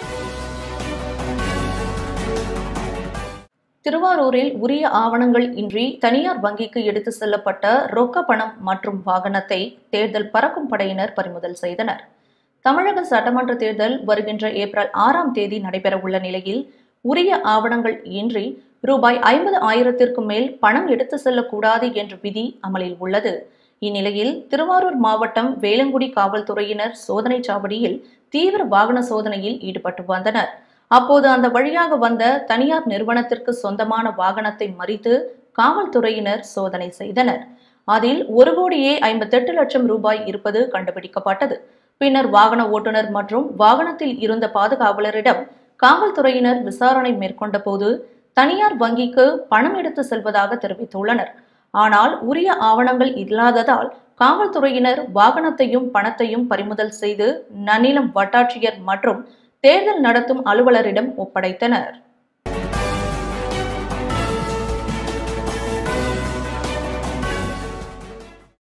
திருவாரூரில் உரிய ஆவணங்கள் இன்றி தனியார் வங்கிக்கு எடுத்து செல்லப்பட்ட ரொக்க பணம் மற்றும் வாகனத்தை தேர்தல் பறக்கும் படையினர் பறிமுதல் செய்தனர் தமிழக சட்டமன்ற தேர்தல் வருகின்ற ஏப்ரல் ஆறாம் தேதி நடைபெறவுள்ள நிலையில் உரிய ஆவணங்கள் இன்றி ரூபாய் ஐம்பது ஆயிரத்திற்கும் மேல் பணம் எடுத்து செல்லக்கூடாது என்ற விதி அமலில் உள்ளது இந்நிலையில் திருவாரூர் மாவட்டம் வேலங்குடி காவல்துறையினர் சோதனை சாவடியில் தீவிர வாகன சோதனையில் ஈடுபட்டு வந்தனர் அப்போது அந்த வழியாக வந்த தனியார் நிறுவனத்திற்கு சொந்தமான வாகனத்தை மறித்து காவல்துறையினர் சோதனை செய்தனர் அதில் ஒரு கோடியே ஐம்பத்தெட்டு லட்சம் ரூபாய் இருப்பது கண்டுபிடிக்கப்பட்டது பின்னர் வாகன ஓட்டுநர் மற்றும் வாகனத்தில் இருந்த பாதுகாவலரிடம் காவல்துறையினர் விசாரணை மேற்கொண்ட போது தனியார் வங்கிக்கு பணம் எடுத்து செல்வதாக தெரிவித்துள்ளனர் ஆனால் உரிய ஆவணங்கள் இல்லாததால் காவல்துறையினர் வாகனத்தையும் பணத்தையும் பறிமுதல் செய்து நன்னிலம் வட்டாட்சியர் மற்றும் தேர்தல் நடத்தும் அலுவலரிடம் ஒப்படைத்தனர்